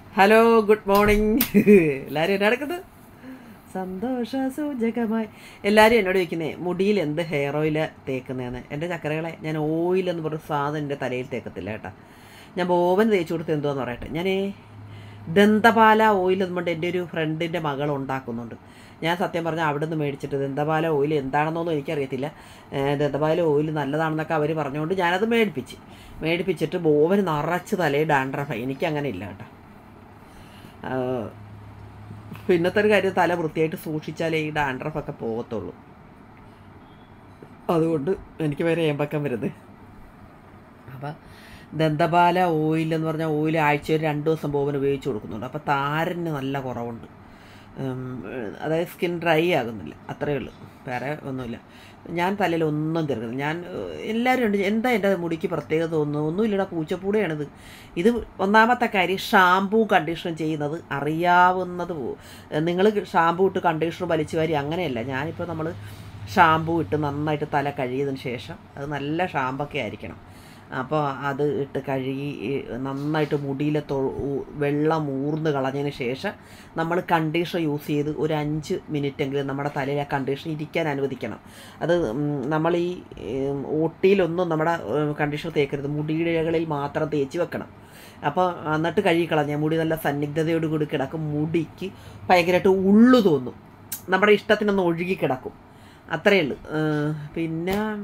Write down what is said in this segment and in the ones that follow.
Hello good morning എല്ലാവരും എന്നാ നടക്കുന്നത് സന്തോഷ സൂചകമായി എല്ലാവരും എന്നോട് ചോദിക്കുന്നേ മുടിയിൽ എന്ത് ഹെയർ ഓയിൽ തേക്കുന്നതെന്ന് എൻ്റെ ചക്കരകളെ ഞാൻ ഓയിൽ എന്ന് പറഞ്ഞ സാധനം എൻ്റെ തലയിൽ തേക്കത്തില്ല കേട്ടോ ഞാൻ ബോവൻ തേച്ച് കൊടുത്ത് എന്തുവാന്ന് പറയട്ടെ ഞാൻ ദന്തപാല ഓയിൽ എന്നുകൊണ്ട് എൻ്റെ ഒരു ഫ്രണ്ടിൻ്റെ മകൾ ഉണ്ടാക്കുന്നുണ്ട് ഞാൻ സത്യം പറഞ്ഞാൽ അവിടെ നിന്ന് മേടിച്ചിട്ട് ദന്തപാല ഓയിൽ എന്താണെന്നൊന്നും എനിക്കറിയത്തില്ല ഏഹ് ദന്തപാല ഓയിൽ നല്ലതാണെന്നൊക്കെ അവർ പറഞ്ഞുകൊണ്ട് ഞാനത് മേടിപ്പിച്ച് മേടിപ്പിച്ചിട്ട് ബോവന് നിറച്ച് തലയിൽ ഡാൻഡ്രഫ എനിക്കങ്ങനെ ഇല്ല കേട്ടോ ആഹ് പിന്നത്തെ ഒരു കാര്യം തല വൃത്തിയായിട്ട് സൂക്ഷിച്ചാലേ ഈ ഡാൻഡ്രഫൊക്കെ പോകത്തുള്ളൂ അതുകൊണ്ട് എനിക്ക് വരെ ഏമ്പക്കം വരുന്നത് അപ്പം ദന്തപാല ഓയിൽ എന്ന് പറഞ്ഞാൽ ഓയിൽ ആഴ്ചയിൽ രണ്ട് ദിവസം പോകാൻ ഉപയോഗിച്ച് കൊടുക്കുന്നുണ്ട് അപ്പോൾ താരന് നല്ല കുറവുണ്ട് ഉം, അതായത് സ്കിൻ ഡ്രൈ ആകുന്നില്ല അത്രയേ ഉള്ളൂ വേറെ ഒന്നുമില്ല ഞാൻ തലയിൽ ഒന്നും തീർക്കുന്നില്ല ഞാൻ ഏഹ്, എല്ലാവരും ഉണ്ട് എന്താ എൻ്റെ മുടിക്ക് പ്രത്യേകത തോന്നുന്നു ഒന്നുമില്ലടാ പൂച്ചപ്പൂടയാണിത് ഇത് ഒന്നാമത്തെ കാര്യം ഷാമ്പൂ കണ്ടീഷണർ ചെയ്യുന്നത് അറിയാവുന്നത് നിങ്ങൾ ഷാമ്പൂ ഇട്ട് കണ്ടീഷണർ വലിച്ചു വാരി അങ്ങനെയല്ല ഞാനിപ്പോൾ നമ്മൾ ഷാമ്പൂ ഇട്ട് നന്നായിട്ട് തല കഴുകിയതിന് ശേഷം അത് നല്ല ഷാമ്പൊക്കെ ആയിരിക്കണം അപ്പോൾ അത് ഇട്ട് കഴുകി ഈ നന്നായിട്ട് മുടിയിലെ തൊ ഊ- വെള്ളം ഊർന്ന് കളഞ്ഞതിന് ശേഷം നമ്മൾ കണ്ടീഷണർ യൂസ് ചെയ്ത് ഒരു അഞ്ച് മിനിറ്റെങ്കിലും നമ്മുടെ തലയിൽ ആ കണ്ടീഷണർ ഇരിക്കാൻ അനുവദിക്കണം അത് ഉം, നമ്മൾ ഈ ഉം, ഓട്ടിയിലൊന്നും നമ്മുടെ കണ്ടീഷണർ തേക്കരുത് മുടിയിഴകളിൽ മാത്രം തേച്ച് വെക്കണം അപ്പോൾ എന്നിട്ട് കഴുകി കളഞ്ഞാൽ മുടി നല്ല സന്നിഗ്ധതയോട് കൂടി കിടക്കും മുടിക്ക് ഭയങ്കരമായിട്ട് ഉള്ളു തോന്നും നമ്മുടെ ഇഷ്ടത്തിനൊന്ന് ഒഴുകി കിടക്കും അത്രയേ ഉള്ളൂ ഏഹ് പിന്നെ ഉം,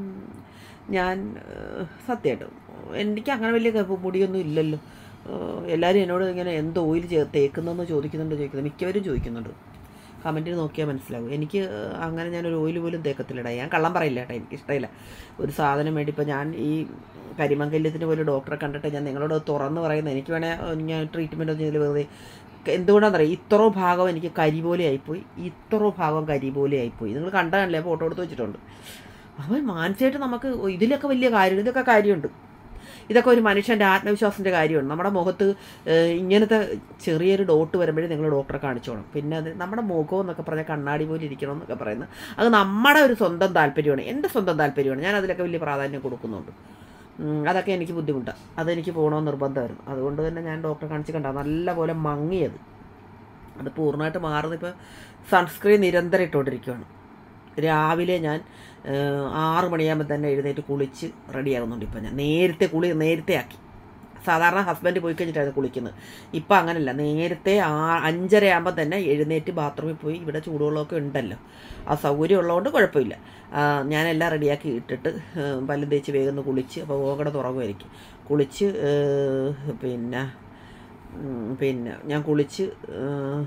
ഞാൻ ഏഹ്, സത്യമായിട്ടും എനിക്ക് അങ്ങനെ വലിയ ക- മുടിയൊന്നും ഇല്ലല്ലോ ഏഹ്, എല്ലാവരും എന്നോട് ഇങ്ങനെ എന്ത് ഓയിൽ ചേ തേക്കുന്നതെന്ന് ചോദിക്കുന്നുണ്ട് ചോദിക്കുന്നത് മിക്കവരും ചോദിക്കുന്നുണ്ട് കമൻറ്റിൽ നോക്കിയാൽ മനസ്സിലാവും എനിക്ക് ഏഹ്, അങ്ങനെ ഞാനൊരു ഓയിൽ പോലും തേക്കത്തില്ലടാ ഞാൻ കള്ളം പറയില്ല കേട്ടോ എനിക്ക് ഇഷ്ടമില്ല ഒരു സാധനം വേണ്ടി ഇപ്പോൾ ഞാൻ ഈ കരിമങ്കല്യത്തിന് പോലും ഡോക്ടറെ കണ്ടിട്ട് ഞാൻ നിങ്ങളോട് അത് തുറന്ന് പറയുന്നത് എനിക്ക് വേണേൽ ഏഹ്, ഞാൻ ട്രീറ്റ്മെൻറ്റ് ഒന്നും ചെയ്തില്ല വെറുതെ എന്തുകൊണ്ടാണെന്ന് അറിയാം ഇത്ര ഭാഗം എനിക്ക് കരി പോലെ ആയിപ്പോയി ഇത്ര ഭാഗം കരി പോലെ ആയിപ്പോയി നിങ്ങൾ കണ്ടതല്ലേ ഫോട്ടോ എടുത്ത് വെച്ചിട്ടുണ്ട് അപ്പോൾ മാനസികമായിട്ട് നമുക്ക് ഇതിലൊക്കെ വലിയ കാര്യം ഇതൊക്കെ കാര്യമുണ്ട് ഇതൊക്കെ ഒരു മനുഷ്യൻ്റെ ആത്മവിശ്വാസത്തിൻ്റെ കാര്യമാണ് നമ്മുടെ മുഖത്ത് ഏഹ്, ഇങ്ങനത്തെ ചെറിയൊരു ഡോട്ട് വരുമ്പോഴേ നിങ്ങൾ ഡോക്ടറെ കാണിച്ചോണം പിന്നെ അത് നമ്മുടെ മുഖം എന്നൊക്കെ പറഞ്ഞാൽ കണ്ണാടി പോലെ ഇരിക്കണം എന്നൊക്കെ പറയുന്നത് അത് നമ്മുടെ ഒരു സ്വന്തം താല്പര്യമാണ് എൻ്റെ സ്വന്തം താല്പര്യമാണ് ഞാൻ അതിലൊക്കെ വലിയ പ്രാധാന്യം കൊടുക്കുന്നുണ്ട് ഉം, അതൊക്കെ എനിക്ക് ബുദ്ധിമുട്ടാണ് അതെനിക്ക് പോകണമെന്ന് നിർബന്ധമായിരുന്നു അതുകൊണ്ട് തന്നെ ഞാൻ ഡോക്ടറെ കാണിച്ച് കണ്ട നല്ലപോലെ മങ്ങിയത് അത് പൂർണ്ണമായിട്ട് മാറുന്നത് ഇപ്പോൾ സൺസ്ക്രീൻ നിരന്തരം ഇട്ടുകൊണ്ടിരിക്കുകയാണ് രാവിലെ ഞാൻ ഏഹ്, ആറ് മണിയാകുമ്പോൾ തന്നെ എഴുന്നേറ്റ് കുളിച്ച് റെഡിയാകുന്നുണ്ട് ഇപ്പം ഞാൻ നേരത്തെ കുളി നേരത്തെ ആക്കി സാധാരണ ഹസ്ബൻഡ് പോയി കഴിഞ്ഞിട്ടായിരുന്നു കുളിക്കുന്നത് ഇപ്പം അങ്ങനല്ല നേരത്തെ ആ അഞ്ചര ആകുമ്പോൾ തന്നെ എഴുന്നേറ്റ് ബാത്റൂമിൽ പോയി ഇവിടെ ചൂടുവെള്ളമൊക്കെ ഉണ്ടല്ലോ ആ സൗകര്യം ഉള്ളതുകൊണ്ട് കുഴപ്പമില്ല ആ, ഞാനെല്ലാം റെഡിയാക്കി ഇട്ടിട്ട് ഏഹ്, പല്ലും തേച്ച് വേഗം ഒന്ന് കുളിച്ച് അപ്പോൾ ഓകട തുറക്കുമായിരിക്കും കുളിച്ച് ഏഹ്, പിന്നെ ഉം, പിന്നെ ഞാൻ കുളിച്ച് ഏഹ്,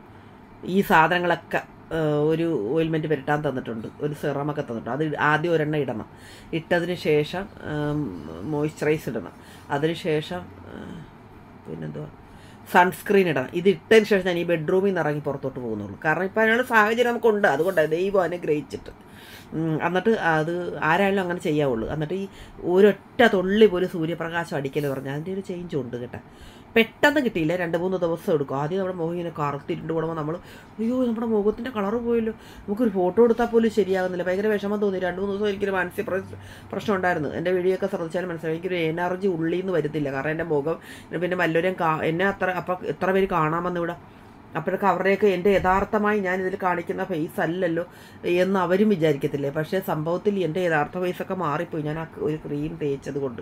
ഈ സാധനങ്ങളൊക്കെ ഏഹ്, ഒരു ഓയിൽമെൻറ്റ് പുരട്ടാൻ തന്നിട്ടുണ്ട് ഒരു സിറമൊക്കെ തന്നിട്ടുണ്ട് അത് ഇ- ആദ്യം ഒരെണ്ണം ഇടണം ഇട്ടതിന് ശേഷം മോയ്സ്ചറൈസ് ഇടണം അതിന് ശേഷം ഏഹ്, പിന്നെന്തുവാ സൺസ്ക്രീൻ ഇടണം ഇത് ഇട്ടതിന് ശേഷം ഞാൻ ഈ ബെഡ്റൂമിൽ നിന്ന് ഇറങ്ങി പുറത്തോട്ട് പോകുന്നുള്ളൂ കാരണം ഇപ്പം അതിനുള്ള സാഹചര്യം നമുക്കുണ്ട് അതുകൊണ്ടാണ് ദൈവം അനുഗ്രഹിച്ചിട്ട് ഉം, എന്നിട്ട് അത് ആരായാലും അങ്ങനെ ചെയ്യാവുള്ളൂ എന്നിട്ട് ഈ ഒരൊറ്റ തുള്ളി പോലും സൂര്യപ്രകാശം അടിക്കൽ പറഞ്ഞാൽ അതിൻ്റെ ഒരു ചേഞ്ച് ഉണ്ട് കേട്ടോ പെട്ടെന്ന് കിട്ടിയില്ല രണ്ട് മൂന്ന് ദിവസം എടുക്കും ആദ്യം നമ്മുടെ മുഖം ഇങ്ങനെ കറുത്തിരുണ്ട് കൂടുമ്പോൾ നമ്മൾ അയ്യോ നമ്മുടെ മുഖത്തിൻ്റെ കളറ് പോയല്ലോ നമുക്കൊരു ഫോട്ടോ എടുത്താൽ പോലും ശരിയാകുന്നില്ല ഭയങ്കര വിഷമം തോന്നി രണ്ട് മൂന്ന് ദിവസം എനിക്കൊരു മാനസിക പ്രശ്- പ്രശ്നം ഉണ്ടായിരുന്നു എൻ്റെ വീഡിയോ ഒക്കെ ശ്രദ്ധിച്ചാലും മനസ്സിലായി എനിക്കൊരു എനർജി ഉള്ളിൽ നിന്ന് വരുത്തില്ല കാരണം എൻ്റെ മുഖം പിന്നെ വല്ലവരും കാ എന്നെ അത്ര അപ്പം എത്ര പേര് കാണാമെന്ന് ഇവിടെ അപ്പോഴൊക്കെ അവരുടെയൊക്കെ എൻ്റെ യഥാർത്ഥമായി ഞാൻ ഇതിൽ കാണിക്കുന്ന ഫേസ് അല്ലല്ലോ എന്ന് അവരും വിചാരിക്കത്തില്ലേ പക്ഷേ സംഭവത്തിൽ എൻ്റെ യഥാർത്ഥ ഫേസൊക്കെ മാറിപ്പോയി ഞാൻ ആ ഒരു ക്രീം തേച്ചത് കൊണ്ട്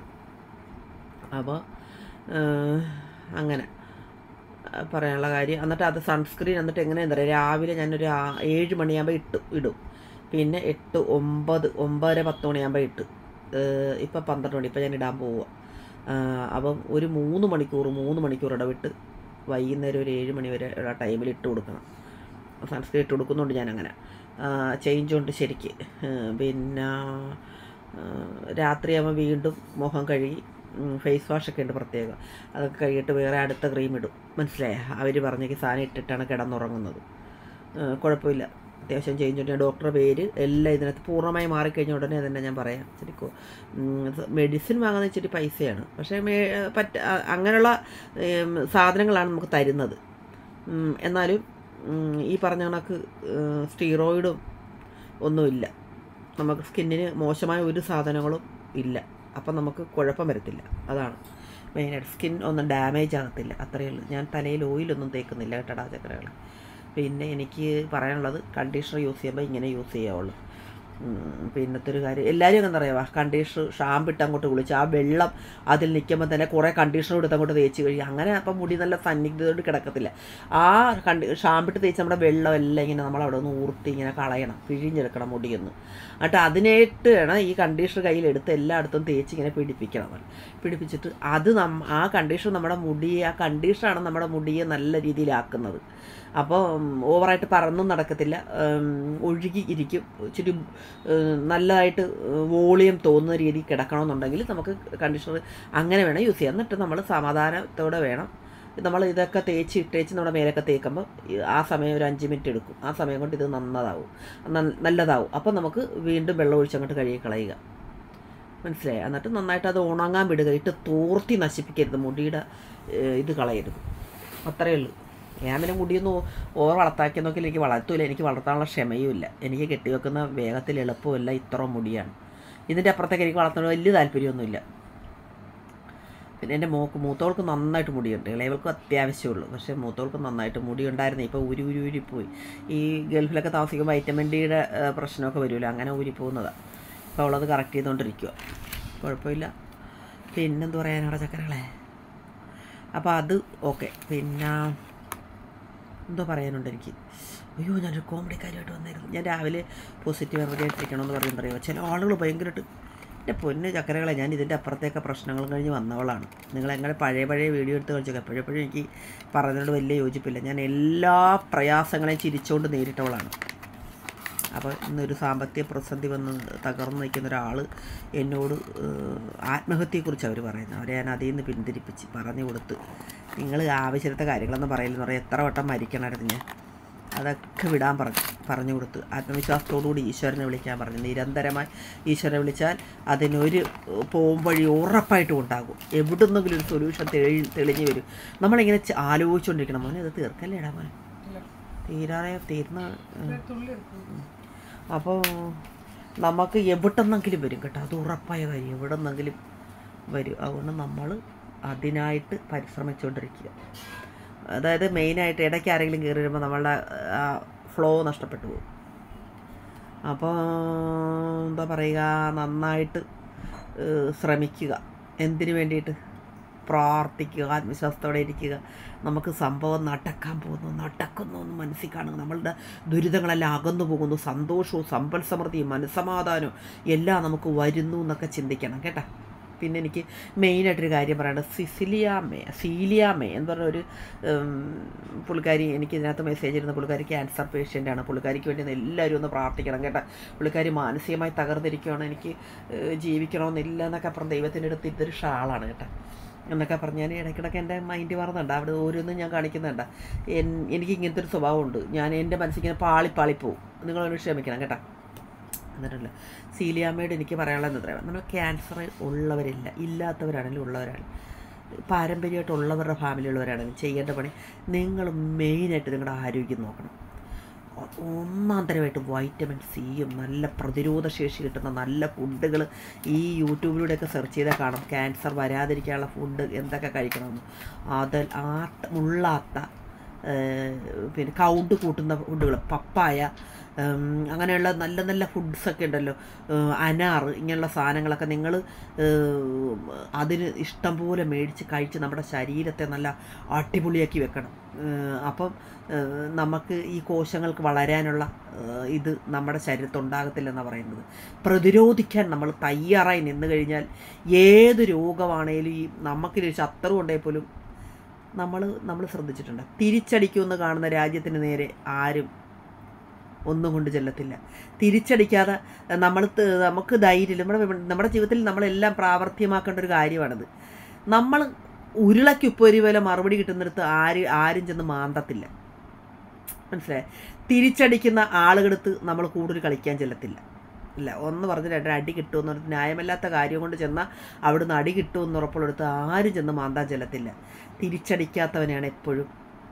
അപ്പോൾ അങ്ങനെ ആ, പറയാനുള്ള കാര്യം എന്നിട്ട് അത് സൺസ്ക്രീൻ എന്നിട്ട് എങ്ങനെയാണെന്ന് അറിയാം രാവിലെ ഞാനൊരു ആ- ഏഴ് മണിയാകുമ്പോൾ ഇട്ട് ഇടും പിന്നെ എട്ട് ഒമ്പത് ഒമ്പതര പത്ത് മണിയാകുമ്പോൾ ഇട്ട് ഇപ്പം പന്ത്രണ്ട് മണി ഇപ്പം ഞാൻ ഇടാൻ പോവുക അപ്പം ഒരു മൂന്ന് മണിക്കൂർ മൂന്ന് മണിക്കൂർ ഇടവിട്ട് വൈകുന്നേരം ഒരു ഏഴ് മണി വരെ ഉള്ള ടൈമിൽ ഇട്ട് കൊടുക്കണം സൺസ്ക്രീൻ ഇട്ട് കൊടുക്കുന്നുണ്ട് ഞാൻ അങ്ങനെ ചേഞ്ച് ഉണ്ട് ശരിക്ക് ആ, പിന്നെ ആ, രാത്രിയാകുമ്പോൾ വീണ്ടും മുഖം കഴുകി ഫേസ് വാഷൊക്കെ ഉണ്ട് പ്രത്യേകം അതൊക്കെ കഴുകിയിട്ട് വേറെ അടുത്ത ക്രീം ഇടും മനസ്സിലായ അവർ പറഞ്ഞേക്ക് സാധനം ഇട്ടിട്ടാണ് കിടന്നുറങ്ങുന്നത് ആ, കുഴപ്പമില്ല അത്യാവശ്യം ചേഞ്ച് ഉണ്ട് ഡോക്ടറുടെ പേര് എല്ലാം ഇതിനകത്ത് പൂർണ്ണമായി മാറിക്കഴിഞ്ഞ ഉടനെ തന്നെ ഞാൻ പറയാം ശരിക്കും മെഡിസിൻ വാങ്ങുന്ന ഇച്ചിരി പൈസയാണ് പക്ഷേ മേ പറ്റ അ- അങ്ങനെയുള്ള ഏം, സാധനങ്ങളാണ് നമുക്ക് തരുന്നത് ഉം, എന്നാലും ഉം, ഈ പറഞ്ഞ കണക്ക് സ്റ്റീറോയിഡും ഒന്നുമില്ല നമുക്ക് സ്കിന്നിന് മോശമായ ഒരു സാധനങ്ങളും ഇല്ല അപ്പം നമുക്ക് കുഴപ്പം വരത്തില്ല അതാണ് മെയിനായിട്ട് സ്കിൻ ഒന്നും ഡാമേജ് ആകത്തില്ല അത്രയേ ഉള്ളൂ ഞാൻ തലയിൽ ഓയിലൊന്നും തേക്കുന്നില്ല കേട്ടടാ ചക്കരകൾ പിന്നെ എനിക്ക് പറയാനുള്ളത് കണ്ടീഷണർ യൂസ് ചെയ്യുമ്പോൾ ഇങ്ങനെ യൂസ് ചെയ്യാവുള്ളൂ ഉം, പിന്നത്തെ ഒരു കാര്യം എല്ലാവരും അങ്ങനെ അറിയാവാ കണ്ടീഷണർ ഷാമ്പിട്ട് അങ്ങോട്ട് കുളിച്ച് ആ വെള്ളം അതിൽ നിൽക്കുമ്പോൾ തന്നെ കുറേ കണ്ടീഷണർ എടുത്ത് അങ്ങോട്ട് തേച്ച് കഴിയും അങ്ങനെ അപ്പം മുടി നല്ല സന്നിഗ്ധതയോട് കിടക്കത്തില്ല ആ കണ്ടി ഷാമ്പിട്ട് തേച്ച് നമ്മുടെ വെള്ളം എല്ലാം ഇങ്ങനെ നമ്മൾ അവിടെ നിന്ന് ഊർത്തി ഇങ്ങനെ കളയണം പിഴിഞ്ഞെടുക്കണം മുടിയൊന്ന് എന്നിട്ട് അതിനായിട്ട് വേണം ഈ കണ്ടീഷണർ കയ്യിലെടുത്ത് എല്ലായിടത്തും തേച്ച് ഇങ്ങനെ പിടിപ്പിക്കണം നമ്മൾ പിടിപ്പിച്ചിട്ട് അത് നം ആ കണ്ടീഷണർ നമ്മുടെ മുടിയെ ആ കണ്ടീഷണറാണ് നമ്മുടെ മുടിയെ നല്ല രീതിയിലാക്കുന്നത് അപ്പോൾ ഓവറായിട്ട് പറന്നും നടക്കത്തില്ല ഉം, ഒഴുകി ഇരിക്കും ഇച്ചിരി ഉം, നല്ലതായിട്ട് വോളിയം തോന്നുന്ന രീതിയിൽ കിടക്കണമെന്നുണ്ടെങ്കിൽ നമുക്ക് കണ്ടീഷണർ അങ്ങനെ വേണം യൂസ് ചെയ്യാം എന്നിട്ട് നമ്മൾ സമാധാനത്തോടെ വേണം നമ്മൾ ഇതൊക്കെ തേച്ച് ഇട്ടേച്ച് നമ്മുടെ മേലൊക്കെ തേക്കുമ്പോൾ ഈ- ആ സമയം ഒരു അഞ്ച് മിനിറ്റ് എടുക്കും ആ സമയം കൊണ്ട് ഇത് നന്നതാവും നന്ന- നല്ലതാവും അപ്പോൾ നമുക്ക് വീണ്ടും വെള്ളം ഒഴിച്ചങ്ങോട്ട് കഴുകി കളയുക മനസ്സിലായി എന്നിട്ട് നന്നായിട്ട് അത് ഉണങ്ങാൻ വിടുക ഇട്ട് തോർത്തി നശിപ്പിക്കരുത് മുടിയുടെ ഏഹ്, ഇത് കളയരുത് അത്രയേ ഉള്ളൂ ഞാൻ പിന്നെ മുടിയൊന്നും ഓവർ വളർത്താക്കിയ നോക്കിയാൽ എനിക്ക് വളർത്തൂല എനിക്ക് വളർത്താനുള്ള ക്ഷമയുമില്ല എനിക്ക് കെട്ടിവെക്കുന്ന വേഗത്തിൽ എളുപ്പമില്ല ഇത്ര മുടിയാണ് ഇതിൻ്റെ അപ്പുറത്തേക്ക് എനിക്ക് വളർത്താൻ വലിയ താല്പര്യമൊന്നുമില്ല പിന്നെ എൻ്റെ മോക്ക് മൂത്തോൾക്ക് നന്നായിട്ട് മുടിയുണ്ട് ഇളയവൾക്ക് അത്യാവശ്യമുള്ളൂ പക്ഷേ മൂത്തോൾക്ക് നന്നായിട്ട് മുടി ഉണ്ടായിരുന്നു ഇപ്പോൾ ഉരി ഉരി ഉരിപ്പോയി ഈ ഗൾഫിലൊക്കെ താമസിക്കുമ്പോൾ വൈറ്റമിൻ ഡിയുടെ ഏഹ്, പ്രശ്നമൊക്കെ വരുമല്ലോ അങ്ങനെ ഊരി പോകുന്നതാണ് അപ്പോൾ അവളത് കറക്റ്റ് ചെയ്തുകൊണ്ടിരിക്കുക കുഴപ്പമില്ല പിന്നെന്ത് പറയാനാണ് ചക്കരകളെ അപ്പോൾ അത് ഓക്കെ പിന്നെ എന്തോ പറയാനുണ്ട് എനിക്ക് അയ്യോ ഞാനൊരു കോമഡി കാര്യമായിട്ട് വന്നായിരുന്നു ഞാൻ രാവിലെ പോസിറ്റീവ് എനർജി ആയിട്ടിരിക്കണമെന്ന് പറയുമ്പോൾ പറയുമോ ചില ആളുകൾ ഭയങ്കരമായിട്ട് എൻ്റെ പൊന്ന് ചക്കരകളെ ഞാൻ ഇതിൻ്റെ അപ്പുറത്തേക്ക് പ്രശ്നങ്ങൾ കഴിഞ്ഞ് വന്നവളാണ് നിങ്ങൾ എങ്ങനെ പഴയ പഴയ വീഡിയോ എടുത്ത് കളിച്ചൊക്കെ എപ്പോഴെപ്പോഴും എനിക്ക് പറഞ്ഞതിനോട് വലിയ യോജിപ്പില്ല ഞാൻ എല്ലാ പ്രയാസങ്ങളെയും ചിരിച്ചുകൊണ്ട് നേരിട്ടവളാണ് അപ്പോൾ ഇന്നൊരു സാമ്പത്തിക പ്രതിസന്ധി വന്ന് തകർന്നു നിൽക്കുന്ന ഒരാൾ എന്നോട് ഏഹ്, ആത്മഹത്യയെക്കുറിച്ച് അവർ പറയുന്നത് അവരെ ഞാൻ അതിൽ നിന്ന് പിന്തിരിപ്പിച്ച് പറഞ്ഞു കൊടുത്ത് നിങ്ങൾ ആവശ്യത്തെ കാര്യങ്ങളൊന്നും പറയില്ലെന്ന് പറയാം എത്ര വട്ടം മരിക്കണമായിരുന്നു ഞാൻ അതൊക്കെ വിടാൻ പറഞ്ഞു പറഞ്ഞു കൊടുത്ത് ആത്മവിശ്വാസത്തോടുകൂടി ഈശ്വരനെ വിളിക്കാൻ പറഞ്ഞു നിരന്തരമായി ഈശ്വരനെ വിളിച്ചാൽ അതിനൊരു പോം വഴി ഉറപ്പായിട്ടും ഉണ്ടാകും എവിടുന്നെങ്കിലും ഒരു സൊല്യൂഷൻ തെളി തെളിഞ്ഞു വരും നമ്മളിങ്ങനെ ച- ആലോചിച്ചുകൊണ്ടിരിക്കണം മോനെ ഇത് തീർക്കല്ലേടാ മോനെ തീരാറെ തീർന്ന ഉം. അപ്പോൾ നമുക്ക് എവിടെന്നെങ്കിലും വരും കേട്ടോ അത് ഉറപ്പായ കാര്യം എവിടെന്നെങ്കിലും വരും അതുകൊണ്ട് നമ്മൾ അതിനായിട്ട് പരിശ്രമിച്ചുകൊണ്ടിരിക്കുക അതായത് മെയിനായിട്ട് ഇടയ്ക്ക് ആരെങ്കിലും കയറി വരുമ്പോൾ നമ്മളുടെ ഫ്ലോ നഷ്ടപ്പെട്ടു പോകും അപ്പോൾ എന്താ പറയുക നന്നായിട്ട് ഏഹ്, ശ്രമിക്കുക എന്തിനു വേണ്ടിയിട്ട് പ്രാർത്ഥിക്കുക ആത്മവിശ്വാസത്തോടെ ഇരിക്കുക നമുക്ക് സംഭവം നടക്കാൻ പോകുന്നു നടക്കുന്നു എന്ന് മനസ്സിൽ കാണുക നമ്മളുടെ ദുരിതങ്ങളെല്ലാം അകന്നു പോകുന്നു സന്തോഷവും സമ്പൽ സമൃദ്ധിയും മനസ്സമാധാനവും എല്ലാം നമുക്ക് വരുന്നു എന്നൊക്കെ ചിന്തിക്കണം കേട്ടോ പിന്നെ എനിക്ക് മെയിനായിട്ടൊരു കാര്യം പറയേണ്ടത് സിസിലിയാമേ സീലിയാമേ എന്ന് പറഞ്ഞ ഒരു ഉം, പുള്ളിക്കാരി എനിക്ക് ഇതിനകത്ത് മെസ്സേജ് ഇരുന്ന പുള്ളിക്കാരി ക്യാൻസർ പേഷ്യൻ്റാണ് പുള്ളിക്കാരിക്ക് വേണ്ടി ഒന്ന് എല്ലാവരും ഒന്ന് പ്രാർത്ഥിക്കണം കേട്ടോ പുള്ളിക്കാരി മാനസികമായി തകർന്നിരിക്കുകയാണ് എനിക്ക് ഏഹ്, ജീവിക്കണമെന്നില്ല എന്നൊക്കെ പറഞ്ഞ് ദൈവത്തിൻ്റെ അടുത്ത് ഇതൊരു ഷാളാണ് കേട്ടോ എന്നൊക്കെ പറഞ്ഞ് ഞാൻ ഇടയ്ക്കിടയ്ക്ക് എൻ്റെ മൈൻഡ് മറന്നുണ്ട് അവിടെ ഓരോന്നും ഞാൻ കാണിക്കുന്നുണ്ട് എൻ- എനിക്ക് ഇങ്ങനത്തെ ഒരു സ്വഭാവമുണ്ട് ഞാൻ എൻ്റെ മനസ്സിങ്ങനെ പാളി പാളി പോവും നിങ്ങളൊന്ന് ക്ഷമിക്കണം കേട്ടോ എന്നിട്ടല്ല സീലിയാമ്മയോട് എനിക്ക് പറയാനുള്ളത് എന്താ പറയുക നമ്മൾ ക്യാൻസർ ഉള്ളവരില്ല ഇല്ലാത്തവരാണെങ്കിലും ഉള്ളവരാണ് പാരമ്പര്യമായിട്ട് ഉള്ളവരുടെ ഫാമിലിയുള്ളവരാണെങ്കിലും ചെയ്യേണ്ട പണി നിങ്ങൾ മെയിനായിട്ട് നിങ്ങളുടെ ആരോഗ്യം നോക്കണം ഒ- ഒന്നാം തരമായിട്ട് വൈറ്റമിൻ സിയും നല്ല പ്രതിരോധ ശേഷി കിട്ടുന്ന നല്ല ഫുഡുകൾ ഈ യൂട്യൂബിലൂടെയൊക്കെ സെർച്ച് ചെയ്താൽ കാണും ക്യാൻസർ വരാതിരിക്കാനുള്ള ഫുഡ് എന്തൊക്കെ കഴിക്കണമെന്ന് അതിൽ ആത്ത മുള്ളാത്ത ഏഹ്, പിന്നെ കൗണ്ട് കൂട്ടുന്ന ഫുഡുകൾ പപ്പായ ഉം, അങ്ങനെയുള്ള നല്ല നല്ല ഫുഡ്സൊക്കെ ഉണ്ടല്ലോ ഏഹ്, അനാറ് ഇങ്ങനെയുള്ള സാധനങ്ങളൊക്കെ നിങ്ങൾ അതിന് ഇഷ്ടം പോലെ മേടിച്ച് കഴിച്ച് നമ്മുടെ ശരീരത്തെ നല്ല അടിപൊളിയാക്കി വെക്കണം ഏഹ്, അപ്പം ഏഹ്, നമുക്ക് ഈ കോശങ്ങൾക്ക് വളരാനുള്ള ഏഹ്, ഇത് നമ്മുടെ ശരീരത്തിൽ ഉണ്ടാകത്തില്ലെന്നാണ് പറയുന്നത് പ്രതിരോധിക്കാൻ നമ്മൾ തയ്യാറായി നിന്ന് കഴിഞ്ഞാൽ ഏത് രോഗമാണേലും ഈ നമുക്കൊരു ശത്രു ഉണ്ടെങ്കിൽ പോലും നമ്മൾ നമ്മൾ ശ്രദ്ധിച്ചിട്ടുണ്ട് തിരിച്ചടിക്കുമെന്ന് കാണുന്ന രാജ്യത്തിന് നേരെ ആരും ഒന്നും കൊണ്ട് ചെല്ലത്തില്ല തിരിച്ചടിക്കാതെ നമ്മൾ ത- നമുക്ക് ധൈര്യം നമ്മുടെ നമ്മുടെ ജീവിതത്തിൽ നമ്മളെല്ലാം പ്രാവർത്തികമാക്കേണ്ട ഒരു കാര്യമാണിത് നമ്മൾ ഉരുളയ്ക്ക് ഉപ്പൊരി പോലെ മറുപടി കിട്ടുന്നിടത്ത് ആര് ആരും ചെന്ന് മാന്തത്തില്ല മനസ്സിലായി തിരിച്ചടിക്കുന്ന ആളുകളടുത്ത് നമ്മൾ കൂടുതൽ കളിക്കാൻ ചെല്ലത്തില്ല ഇല്ല ഒന്ന് പറഞ്ഞ് രണ്ട് അടി കിട്ടുമെന്ന് പറഞ്ഞ് ന്യായമല്ലാത്ത കാര്യം കൊണ്ട് ചെന്നാൽ അവിടുന്ന് അടി കിട്ടുമെന്ന് ഉറപ്പുള്ളടുത്ത് ആരും ചെന്ന് മാന്താൻ ചെല്ലത്തില്ല തിരിച്ചടിക്കാത്തവനെയാണ് എപ്പോഴും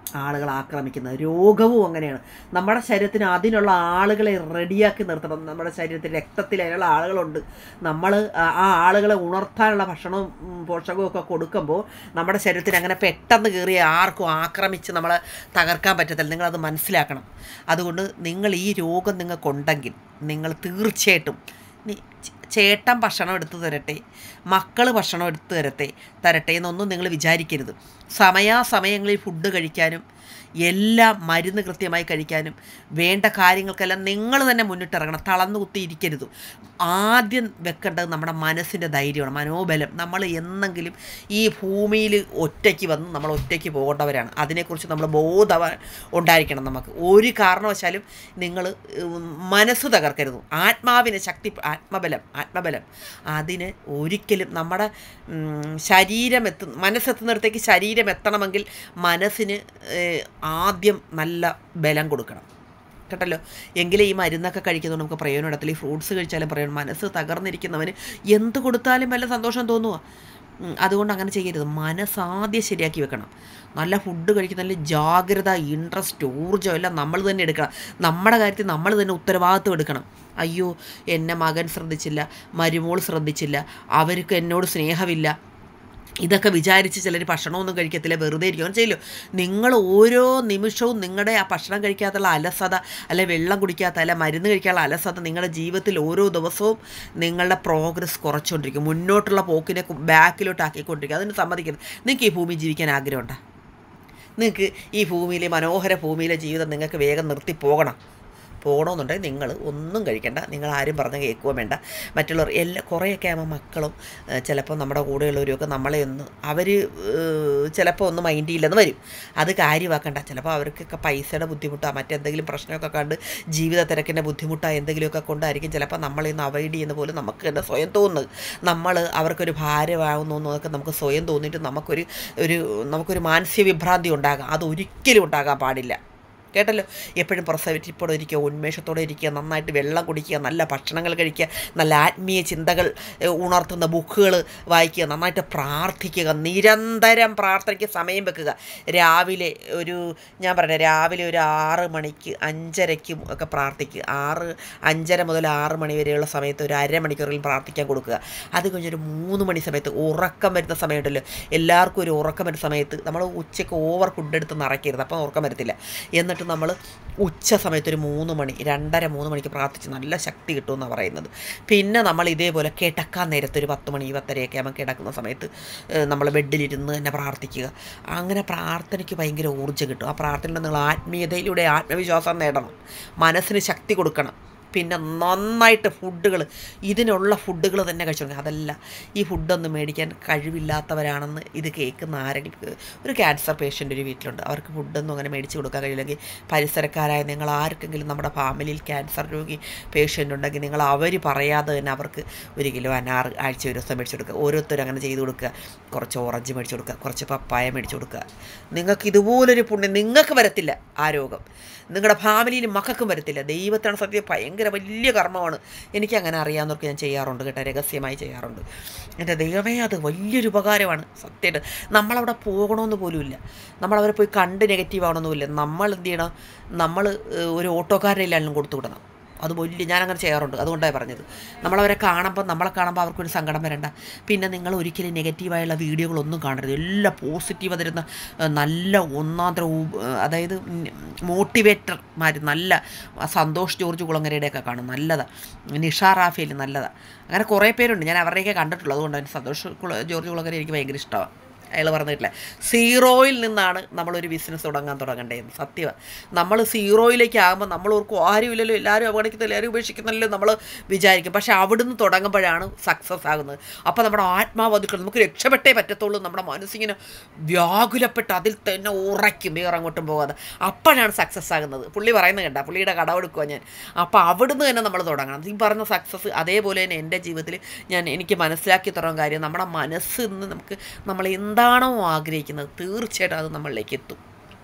ആളുകൾ ആക്രമിക്കുന്നത് രോഗവും അങ്ങനെയാണ് നമ്മുടെ ശരീരത്തിന് അതിനുള്ള ആളുകളെ റെഡിയാക്കി നിർത്തണം നമ്മുടെ ശരീരത്തിൽ രക്തത്തിൽ അതിനുള്ള ആളുകളുണ്ട് നമ്മൾ ആ- ആ ആളുകളെ ഉണർത്താനുള്ള ഭക്ഷണവും ഉം, പോഷകവും ഒക്കെ കൊടുക്കുമ്പോൾ നമ്മുടെ ശരീരത്തിന് അങ്ങനെ പെട്ടെന്ന് കയറി ആർക്കും ആക്രമിച്ച് നമ്മളെ തകർക്കാൻ പറ്റത്തില്ല നിങ്ങളത് മനസ്സിലാക്കണം അതുകൊണ്ട് നിങ്ങൾ ഈ രോഗം നിങ്ങൾക്കുണ്ടെങ്കിൽ നിങ്ങൾ തീർച്ചയായിട്ടും നി- ചേ- ചേട്ടൻ ഭക്ഷണം എടുത്തു തരട്ടെ മക്കൾ ഭക്ഷണം എടുത്തു തരട്ടെ തരട്ടെ എന്നൊന്നും നിങ്ങൾ വിചാരിക്കരുത് സമയാസമയങ്ങളിൽ ഫുഡ് കഴിക്കാനും എല്ലാം മരുന്ന് കൃത്യമായി കഴിക്കാനും വേണ്ട കാര്യങ്ങൾക്കെല്ലാം നിങ്ങൾ തന്നെ മുന്നിട്ടിറങ്ങണം തളർന്നു കുത്തി ഇരിക്കരുത് ആദ്യം വെക്കേണ്ടത് നമ്മുടെ മനസ്സിൻ്റെ ധൈര്യമാണ് മനോബലം നമ്മൾ എന്നെങ്കിലും ഈ ഭൂമിയിൽ ഒറ്റയ്ക്ക് വന്ന് നമ്മൾ ഒറ്റയ്ക്ക് പോകേണ്ടവരാണ് അതിനെക്കുറിച്ച് നമ്മൾ ബോധവ ഉണ്ടായിരിക്കണം നമുക്ക് ഒരു കാരണവശാലും നിങ്ങൾ മനസ്സ് തകർക്കരുത് ആത്മാവിന് ശക്തി ആത്മബലം ആത്മബലം അതിന് ഒരിക്കലും നമ്മുടെ ഉം, ശരീരം എത്തു മനസ്സെത്തുന്നിടത്തേക്ക് ശരീരം എത്തണമെങ്കിൽ മനസ്സിന് ഏഹ്, ആദ്യം നല്ല ബലം കൊടുക്കണം കേട്ടല്ലോ എങ്കിലേ ഈ മരുന്നൊക്കെ കഴിക്കുന്നതുകൊണ്ട് നമുക്ക് പ്രയോജനം ഇടത്തില്ല ഈ ഫ്രൂട്ട്സ് കഴിച്ചാലും പ്രയോജനം മനസ്സ് തകർന്നിരിക്കുന്നവന് എന്ത് കൊടുത്താലും വല്ല സന്തോഷം തോന്നുക ഉം, അതുകൊണ്ട് അങ്ങനെ ചെയ്യരുത് മനസ്സ് ആദ്യം ശരിയാക്കി വെക്കണം നല്ല ഫുഡ് കഴിക്കുന്നതിൽ ജാഗ്രത ഇൻട്രസ്റ്റ് ഊർജ്ജം എല്ലാം നമ്മൾ തന്നെ എടുക്കണം നമ്മുടെ കാര്യത്തിൽ നമ്മൾ തന്നെ ഉത്തരവാദിത്വം എടുക്കണം അയ്യോ എന്നെ മകൻ ശ്രദ്ധിച്ചില്ല മരുമോൾ ശ്രദ്ധിച്ചില്ല അവർക്ക് എന്നോട് സ്നേഹമില്ല ഇതൊക്കെ വിചാരിച്ച് ചിലർ ഭക്ഷണമൊന്നും കഴിക്കത്തില്ല വെറുതെ ഇരിക്കും അങ്ങനെ ചെയ്യല്ലോ നിങ്ങൾ ഓരോ നിമിഷവും നിങ്ങളുടെ ആ ഭക്ഷണം കഴിക്കാത്തുള്ള അലസത അല്ലെ വെള്ളം കുടിക്കാത്ത അല്ലെ മരുന്ന് കഴിക്കാനുള്ള അലസത നിങ്ങളുടെ ജീവിതത്തിൽ ഓരോ ദിവസവും നിങ്ങളുടെ പ്രോഗ്രസ് കുറച്ചുകൊണ്ടിരിക്കും മുന്നോട്ടുള്ള പോക്കിനെ കു- ബാക്കിലോട്ട് ആക്കിക്കൊണ്ടിരിക്കും അതിന് സമ്മതിക്കരുത് നിങ്ങൾക്ക് ഈ ഭൂമി ജീവിക്കാൻ ആഗ്രഹമുണ്ടോ നിങ്ങൾക്ക് ഈ ഭൂമിയിലെ മനോഹര ഭൂമിയിലെ ജീവിതം നിങ്ങൾക്ക് വേഗം നിർത്തി പോകണം പോകണമെന്നുണ്ടെങ്കിൽ നിങ്ങൾ ഒന്നും കഴിക്കണ്ട നിങ്ങൾ ആരും പറഞ്ഞ് കേൾക്കുകയും വേണ്ട മറ്റുള്ളവർ എല്ലാ കുറേയൊക്കെ ആകുമ്പോൾ മക്കളും ഏഹ്, ചിലപ്പോൾ നമ്മുടെ കൂടെയുള്ളവരുമൊക്കെ നമ്മളെ ഒന്ന് അവർ ചിലപ്പോൾ ഒന്ന് മൈൻഡ് ചെയ്യില്ലെന്ന് വരും അത് കാര്യമാക്കണ്ട ചിലപ്പോൾ അവർക്കൊക്കെ പൈസയുടെ ബുദ്ധിമുട്ടോ മറ്റെന്തെങ്കിലും പ്രശ്നമൊക്കെ കണ്ട് ജീവിത തിരക്കിൻ്റെ ബുദ്ധിമുട്ടോ എന്തെങ്കിലുമൊക്കെ കൊണ്ടായിരിക്കും ചിലപ്പോൾ നമ്മളിൽ നിന്ന് അവോയ്ഡ് ചെയ്യുന്ന പോലെ നമുക്ക് തന്നെ സ്വയം തോന്നുന്നത് നമ്മൾ അവർക്കൊരു ഭാരമാകുന്നു എന്നൊക്കെ നമുക്ക് സ്വയം തോന്നിയിട്ട് നമുക്കൊരു ഒരു നമുക്കൊരു മാനസിക വിഭ്രാന്തി ഉണ്ടാകാം അത് ഒരിക്കലും ഉണ്ടാകാൻ പാടില്ല കേട്ടല്ലോ എപ്പോഴും പ്രസവിറ്റിപ്പോടെ ഇരിക്കുക ഉന്മേഷത്തോടെ ഇരിക്കുക നന്നായിട്ട് വെള്ളം കുടിക്കുക നല്ല ഭക്ഷണങ്ങൾ കഴിക്കുക നല്ല ആത്മീയ ചിന്തകൾ ഏഹ്, ഉണർത്തുന്ന ബുക്കുകൾ വായിക്കുക നന്നായിട്ട് പ്രാർത്ഥിക്കുക നിരന്തരം പ്രാർത്ഥനയ്ക്ക് സമയം വെക്കുക രാവിലെ ഒരു ഞാൻ പറഞ്ഞ രാവിലെ ഒരു ആറ് മണിക്ക് അഞ്ചരയ്ക്കും ഒക്കെ പ്രാർത്ഥിക്കുക ആറ് അഞ്ചര മുതൽ ആറ് മണി വരെയുള്ള സമയത്ത് ഒരു അരമണിക്കൂറിൽ പ്രാർത്ഥിക്കാൻ കൊടുക്കുക അത് കഴിഞ്ഞൊരു മൂന്ന് മണി സമയത്ത് ഉറക്കം വരുന്ന സമയമുണ്ടല്ലോ എല്ലാവർക്കും ഒരു ഉറക്കം വരുന്ന സമയത്ത് നമ്മൾ ഉച്ചയ്ക്ക് ഓവർ ഫുഡ് എടുത്ത് നിറയ്ക്കരുത് അപ്പം ഉറക്കം വരത്തില്ല എന്നിട്ട് നമ്മൾ ഉച്ച സമയത്ത് ഒരു മൂന്ന് മണി രണ്ടര മൂന്ന് മണിക്ക് പ്രാർത്ഥിച്ച് നല്ല ശക്തി കിട്ടുമെന്നാണ് പറയുന്നത് പിന്നെ നമ്മൾ ഇതേപോലെ കിടക്കാൻ നേരത്ത് ഒരു പത്ത് മണി പത്തരയൊക്കെ ആകുമ്പോൾ കിടക്കുന്ന സമയത്ത് നമ്മൾ ബെഡിലിരുന്ന് തന്നെ പ്രാർത്ഥിക്കുക അങ്ങനെ പ്രാർത്ഥനയ്ക്ക് ഭയങ്കര ഊർജ്ജം കിട്ടും ആ പ്രാർത്ഥനയിൽ നിങ്ങൾ ആത്മീയതയിലൂടെ ആത്മവിശ്വാസം നേടണം മനസ്സിന് ശക്തി കൊടുക്കണം പിന്നെ നന്നായിട്ട് ഫുഡുകൾ ഇതിനുള്ള ഫുഡുകൾ തന്നെ കഴിച്ചു തുടങ്ങുക അതല്ല ഈ ഫുഡൊന്നും മേടിക്കാൻ കഴിവില്ലാത്തവരാണെന്ന് ഇത് കേൾക്കുന്ന ആരെങ്കിലും ഒരു ക്യാൻസർ പേഷ്യൻ്റ് ഒരു വീട്ടിലുണ്ട് അവർക്ക് ഫുഡൊന്നും അങ്ങനെ മേടിച്ച് കൊടുക്കാൻ കഴിയില്ലെങ്കിൽ പരിസരക്കാരായ നിങ്ങൾ ആർക്കെങ്കിലും നമ്മുടെ ഫാമിലിയിൽ ക്യാൻസർ രോഗി പേഷ്യൻ്റ് ഉണ്ടെങ്കിൽ നിങ്ങൾ അവർ പറയാതെ തന്നെ അവർക്ക് ഒരു കിലോ അനാറ് ആഴ്ച ഒരു ദിവസം മേടിച്ച് കൊടുക്കുക ഓരോരുത്തരും അങ്ങനെ ചെയ്ത് കൊടുക്കുക കുറച്ച് ഓറഞ്ച് മേടിച്ച് കൊടുക്കുക കുറച്ച് പപ്പായ മേടിച്ച് കൊടുക്കുക നിങ്ങൾക്ക് ഇതുപോലൊരു പുണ്യം നിങ്ങൾക്ക് വരത്തില്ല ആ രോഗം നിങ്ങളുടെ ഫാമിലിയിൽ മക്കൾക്കും വരത്തില്ല ദൈവത്താണ് സത്യം ഭയങ്കര വലിയ കർമ്മമാണ് എനിക്ക് അങ്ങനെ അറിയാവുന്നവർക്ക് ഞാൻ ചെയ്യാറുണ്ട് കേട്ടോ രഹസ്യമായി ചെയ്യാറുണ്ട് എൻ്റെ ദൈവമേ അത് വലിയൊരു ഉപകാരമാണ് സത്യമായിട്ട് നമ്മളവിടെ പോകണമെന്ന് പോലുമില്ല നമ്മളവരെ പോയി കണ്ട് നെഗറ്റീവ് ആവണമെന്നുമില്ല നമ്മൾ എന്ത് ചെയ്യണം നമ്മൾ ഏഹ്, ഒരു ഓട്ടോക്കാരനെല്ലാം കൊടുത്തു വിടണം അത് വലിയ ഞാനങ്ങനെ ചെയ്യാറുണ്ട് അതുകൊണ്ടാണ് പറഞ്ഞത് നമ്മളവരെ കാണുമ്പോൾ നമ്മളെ കാണുമ്പോൾ അവർക്കൊരു സങ്കടം വരണ്ട പിന്നെ നിങ്ങൾ ഒരിക്കലും നെഗറ്റീവായുള്ള വീഡിയോകളൊന്നും കാണരുത് എല്ലാം പോസിറ്റീവ് തരുന്ന ഏഹ്, നല്ല ഒന്നാന്തര ഊ- ഏഹ്, അതായത് മോട്ടിവേറ്റർമാർ നല്ല ആ സന്തോഷ് ജോർജ് കുളങ്ങരയുടെയൊക്കെ കാണും നല്ലതാണ് നിഷ റാഫേൽ നല്ലതാണ് അങ്ങനെ കുറേ പേരുണ്ട് ഞാൻ അവരുടെയൊക്കെ കണ്ടിട്ടുള്ളത് അതുകൊണ്ടാണ് സന്തോഷ് കുള ജോർജ് കുളങ്ങര എനിക്ക് ഭയങ്കര ഇഷ്ടമാണ് അയാൾ പറഞ്ഞിട്ടില്ല സീറോയിൽ നിന്നാണ് നമ്മളൊരു ബിസിനസ് തുടങ്ങാൻ തുടങ്ങേണ്ടത് സത്യമാണ് നമ്മൾ സീറോയിലേക്ക് ആകുമ്പോൾ നമ്മൾ ഓർക്കും ആരുമില്ലല്ലോ എല്ലാവരും അവഗണിക്കുന്നില്ല എല്ലാവരും ഉപേക്ഷിക്കുന്നല്ലോ നമ്മൾ വിചാരിക്കും പക്ഷേ അവിടുന്ന് തുടങ്ങുമ്പോഴാണ് സക്സസ് ആകുന്നത് അപ്പോൾ നമ്മുടെ ആത്മാവ് ഒതുക്കണം നമുക്ക് രക്ഷപ്പെട്ടേ പറ്റത്തുള്ളൂ നമ്മുടെ മനസ്സിങ്ങനെ വ്യാകുലപ്പെട്ട് അതിൽ തന്നെ ഉറയ്ക്കും വേറെ അങ്ങോട്ടും പോകാതെ അപ്പോഴാണ് സക്സസ് ആകുന്നത് പുള്ളി പറയുന്നത് കണ്ട പുള്ളിയുടെ കടമെടുക്കുക ഞാൻ അപ്പോൾ അവിടുന്ന് തന്നെ നമ്മൾ തുടങ്ങണം ഈ പറഞ്ഞ സക്സസ് അതേപോലെ തന്നെ എൻ്റെ ജീവിതത്തിൽ ഞാൻ എനിക്ക് മനസ്സിലാക്കി തുടങ്ങുന്ന കാര്യം നമ്മുടെ മനസ്സ് ഇന്ന് നമുക്ക് നമ്മൾ എന്താണോ ആഗ്രഹിക്കുന്നത് തീർച്ചയായിട്ടും അത് നമ്മളിലേക്ക് എത്തും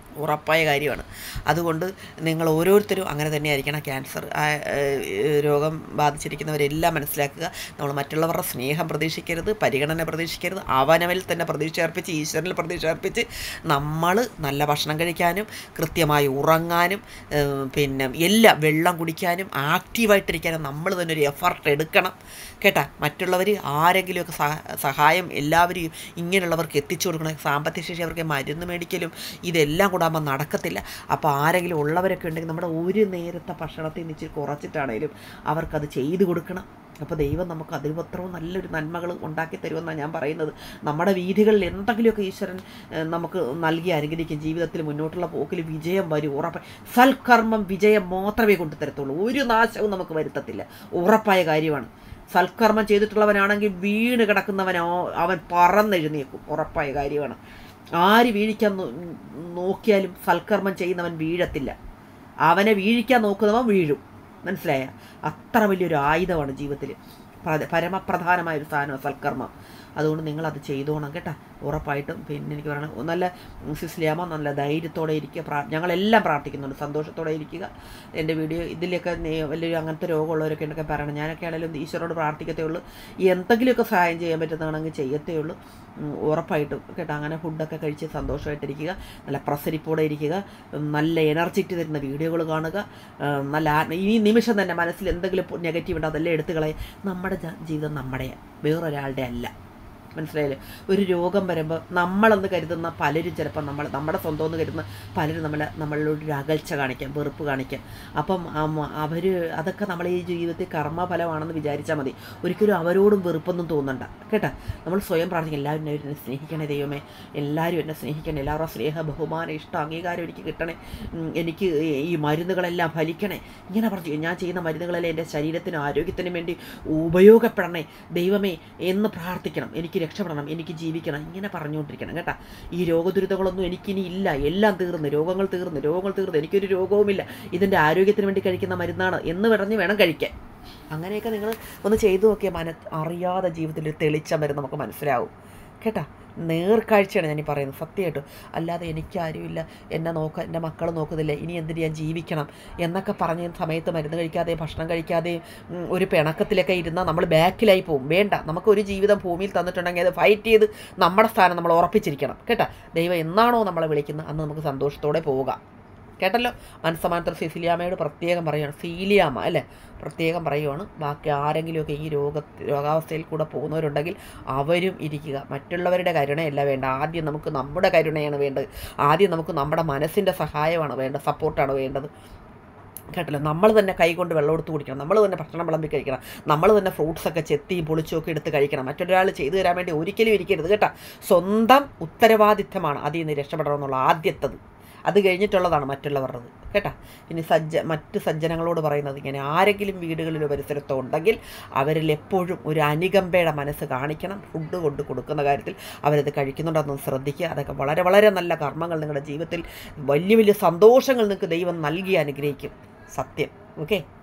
ഉറപ്പായ കാര്യമാണ് അതുകൊണ്ട് നിങ്ങൾ ഓരോരുത്തരും അങ്ങനെ തന്നെ ആയിരിക്കണം ക്യാൻസർ ആ, ഏഹ്, രോഗം ബാധിച്ചിരിക്കുന്നവരെല്ലാം മനസ്സിലാക്കുക നമ്മൾ മറ്റുള്ളവരുടെ സ്നേഹം പ്രതീക്ഷിക്കരുത് പരിഗണന പ്രതീക്ഷിക്കരുത് അവനവനിൽ തന്നെ പ്രതീക്ഷ അർപ്പിച്ച് ഈശ്വരനിൽ പ്രതീക്ഷ അർപ്പിച്ച് നമ്മൾ നല്ല ഭക്ഷണം കഴിക്കാനും കൃത്യമായി ഉറങ്ങാനും ഏഹ്, പിന്നെ എല്ലാം വെള്ളം കുടിക്കാനും ആക്റ്റീവായിട്ടിരിക്കാനും നമ്മൾ തന്നെ ഒരു എഫർട്ട് എടുക്കണം കേട്ടാ മറ്റുള്ളവർ ആരെങ്കിലുമൊക്കെ സഹ- സഹായം എല്ലാവരും ഇങ്ങനെയുള്ളവർക്ക് എത്തിച്ചു കൊടുക്കണം സാമ്പത്തിക ശേഷി അവർക്ക് മരുന്ന് മേടിക്കലും ഇതെല്ലാം കൂടെ ആകുമ്പോൾ നടക്കത്തില്ല അപ്പോൾ ആരെങ്കിലും ഉള്ളവരൊക്കെ ഉണ്ടെങ്കിൽ നമ്മുടെ ഒരു നേരത്തെ ഭക്ഷണത്തിൽ നിന്ന് ഇച്ചിരി കുറച്ചിട്ടാണേലും അവർക്കത് ചെയ്തു കൊടുക്കണം അപ്പോൾ ദൈവം നമുക്ക് അതിനുപത്രവും നല്ലൊരു നന്മകൾ ഉണ്ടാക്കി തരുമെന്നാണ് ഞാൻ പറയുന്നത് നമ്മുടെ വീഥികളിൽ എന്തെങ്കിലുമൊക്കെ ഈശ്വരൻ ഏഹ്, നമുക്ക് നൽകി അനുഗ്രഹിക്കും ജീവിതത്തിൽ മുന്നോട്ടുള്ള പോക്കിൽ വിജയം വരും ഉറപ്പ് സൽക്കർമ്മം വിജയം മാത്രമേ കൊണ്ടുതരത്തുള്ളൂ ഒരു നാശവും നമുക്ക് വരുത്തത്തില്ല ഉറപ്പായ കാര്യമാണ് സൽക്കർമ്മം ചെയ്തിട്ടുള്ളവനാണെങ്കിൽ വീണ് കിടക്കുന്നവനോ അവൻ പറന്നെഴുന്നേക്കും ഉറപ്പായ കാര്യമാണ് ആര് വീഴിക്കാൻ നോ- നോക്കിയാലും സൽക്കർമ്മം ചെയ്യുന്നവൻ വീഴത്തില്ല അവനെ വീഴിക്കാൻ നോക്കുന്നവൻ വീഴും മനസ്സിലായ അത്ര വലിയൊരു ആയുധമാണ് ജീവിതത്തിൽ പ്ര- പരമപ്രധാനമായ ഒരു സാധനമാണ് സൽക്കർമ്മം അതുകൊണ്ട് നിങ്ങളത് ചെയ്തോണം കേട്ടോ ഉറപ്പായിട്ടും പിന്നെ എനിക്ക് പറയണം നല്ല സിസ്ലിയാമ നല്ല ധൈര്യത്തോടെ ഇരിക്കുക പ്രാ ഞങ്ങളെല്ലാം പ്രാർത്ഥിക്കുന്നുണ്ട് സന്തോഷത്തോടെ ഇരിക്കുക എൻ്റെ വീഡിയോ ഇതിലൊക്കെ നേ- വലിയൊരു അങ്ങനത്തെ രോഗമുള്ളവരൊക്കെ ഉണ്ടൊക്കെ പറയണം ഞാനൊക്കെ ആണെങ്കിലും ഈശ്വരോട് പ്രാർത്ഥിക്കത്തേ ഉള്ളൂ എന്തെങ്കിലുമൊക്കെ സഹായം ചെയ്യാൻ പറ്റുന്നതാണെങ്കിൽ ചെയ്യത്തേ ഉള്ളൂ ഉം, ഉറപ്പായിട്ടും കേട്ടോ അങ്ങനെ ഫുഡൊക്കെ കഴിച്ച് സന്തോഷമായിട്ടിരിക്കുക നല്ല പ്രസരിപ്പോടെ ഇരിക്കുക ഉം, നല്ല എനർജിറ്റി തരുന്ന വീഡിയോകൾ കാണുക ഉം, നല്ല ആത്മ ഈ നിമിഷം തന്നെ മനസ്സിൽ എന്തെങ്കിലും നെഗറ്റീവ് ഉണ്ടോ അതെല്ലാം എടുത്തു കളയുക നമ്മുടെ ജ- ജീവിതം നമ്മുടെ വേറൊരാളുടെ അല്ല മനസ്സിലായില്ലേ ഒരു രോഗം വരുമ്പോൾ നമ്മളെന്ന് കരുതുന്ന പലരും ചിലപ്പോൾ നമ്മൾ നമ്മുടെ സ്വന്തം എന്ന് കരുതുന്ന പലരും നമ്മളെ നമ്മളിലൊരു ഒരു അകൽച്ച കാണിക്കാം വെറുപ്പ് കാണിക്കാം അപ്പം അവർ അതൊക്കെ നമ്മളെ ഈ ജീവിതത്തിൽ കർമ്മഫലമാണെന്ന് വിചാരിച്ചാൽ മതി ഒരിക്കലും അവരോടും വെറുപ്പൊന്നും തോന്നണ്ട കേട്ടോ നമ്മൾ സ്വയം പ്രാർത്ഥിക്കും എല്ലാവരും എന്നെ സ്നേഹിക്കണേ ദൈവമേ എല്ലാവരും എന്നെ സ്നേഹിക്കണേ എല്ലാവരുടെ സ്നേഹ ബഹുമാനം ഇഷ്ടം അംഗീകാരം എനിക്ക് കിട്ടണേ ഉം, എനിക്ക് ഈ മരുന്നുകളെല്ലാം ഫലിക്കണേ ഇങ്ങനെ പറഞ്ഞു ഞാൻ ചെയ്യുന്ന മരുന്നുകളെല്ലാം എൻ്റെ ശരീരത്തിനും ആരോഗ്യത്തിനും വേണ്ടി ഉപയോഗപ്പെടണേ ദൈവമേ എന്ന് പ്രാർത്ഥിക്കണം എനിക്ക് രക്ഷപ്പെടണം എനിക്ക് ജീവിക്കണം ഇങ്ങനെ പറഞ്ഞുകൊണ്ടിരിക്കണം കേട്ടോ ഈ രോഗദുരിതങ്ങളൊന്നും എനിക്കിനി ഇല്ല എല്ലാം തീർന്ന് രോഗങ്ങൾ തീർന്ന് രോഗങ്ങൾ തീർന്ന് എനിക്കൊരു രോഗവുമില്ല ഇതിൻ്റെ ആരോഗ്യത്തിന് വേണ്ടി കഴിക്കുന്ന മരുന്നാണ് എന്ന് പറഞ്ഞ് വേണം കഴിക്കാൻ അങ്ങനെയൊക്കെ നിങ്ങൾ ഒന്ന് ചെയ്തു നോക്കിയാൽ മന അറിയാതെ ജീവിതത്തിൽ ഒരു തെളിച്ചം വരും നമുക്ക് മനസ്സിലാവും കേട്ടാ നേർക്കാഴ്ചയാണ് ഞാൻ ഈ പറയുന്നത് സത്യമായിട്ടും അല്ലാതെ എനിക്കാരുമില്ല എന്നെ നോക്കാൻ എൻ്റെ മക്കൾ നോക്കുന്നില്ല ഇനി എന്തിന് ഞാൻ ജീവിക്കണം എന്നൊക്കെ പറഞ്ഞ സമയത്ത് മരുന്ന് കഴിക്കാതെയും ഭക്ഷണം കഴിക്കാതെയും ഉം, ഒരു പിണക്കത്തിലൊക്കെ ഇരുന്നാൽ നമ്മൾ ബാക്കിലായി പോകും വേണ്ട നമുക്ക് ഒരു ജീവിതം ഭൂമിയിൽ തന്നിട്ടുണ്ടെങ്കിൽ അത് ഫൈറ്റ് ചെയ്ത് നമ്മുടെ സ്ഥാനം നമ്മൾ ഉറപ്പിച്ചിരിക്കണം കേട്ടാ ദൈവം എന്നാണോ നമ്മളെ വിളിക്കുന്നത് അന്ന് നമുക്ക് സന്തോഷത്തോടെ പോകാം കേട്ടല്ലോ മനസ്സമാനത്തിൽ സിസിലിയാമ്മയോട് പ്രത്യേകം പറയുകയാണ് സീലിയാമ്മ അല്ലേ പ്രത്യേകം പറയുവാണ് ബാക്കി ആരെങ്കിലുമൊക്കെ ഈ രോഗ രോഗാവസ്ഥയിൽ കൂടെ പോകുന്നവരുണ്ടെങ്കിൽ അവരും ഇരിക്കുക മറ്റുള്ളവരുടെ കരുണയല്ല വേണ്ട ആദ്യം നമുക്ക് നമ്മുടെ കരുണയാണ് വേണ്ടത് ആദ്യം നമുക്ക് നമ്മുടെ മനസ്സിൻ്റെ സഹായമാണ് വേണ്ടത് സപ്പോർട്ടാണ് വേണ്ടത് കേട്ടല്ലോ നമ്മൾ തന്നെ കൈകൊണ്ട് വെള്ളം എടുത്ത് കുടിക്കണം നമ്മൾ തന്നെ ഭക്ഷണം വിളമ്പി കഴിക്കണം നമ്മൾ തന്നെ ഫ്രൂട്ട്സ് ഒക്കെ ചെത്തിയും പൊളിച്ചും ഒക്കെ എടുത്ത് കഴിക്കണം മറ്റൊരാൾ ചെയ്തു തരാൻ വേണ്ടി ഒരിക്കലും ഇരിക്കരുത് കേട്ടോ സ്വന്തം ഉത്തരവാദിത്തമാണ് അതിൽ നിന്ന് രക്ഷപ്പെടണമെന്നുള്ള ആദ്യത്തത് അത് കഴിഞ്ഞിട്ടുള്ളതാണ് മറ്റുള്ളവരുടേത് കേട്ടാ ഇനി സജ്ജ മറ്റ് സജ്ജനങ്ങളോട് പറയുന്നത് ഇങ്ങനെ ആരെങ്കിലും വീടുകളിലോ പരിസരത്തോ ഉണ്ടെങ്കിൽ അവരിൽ എപ്പോഴും ഒരു അനുകമ്പയുടെ മനസ്സ് കാണിക്കണം ഫുഡ് കൊണ്ട് കൊടുക്കുന്ന കാര്യത്തിൽ അവരത് കഴിക്കുന്നുണ്ടെന്ന് ശ്രദ്ധിക്കുക അതൊക്കെ വളരെ വളരെ നല്ല കർമ്മങ്ങൾ നിങ്ങളുടെ ജീവിതത്തിൽ വലിയ വലിയ സന്തോഷങ്ങൾ നിങ്ങൾക്ക് ദൈവം നൽകി അനുഗ്രഹിക്കും സത്യം ഓക്കെ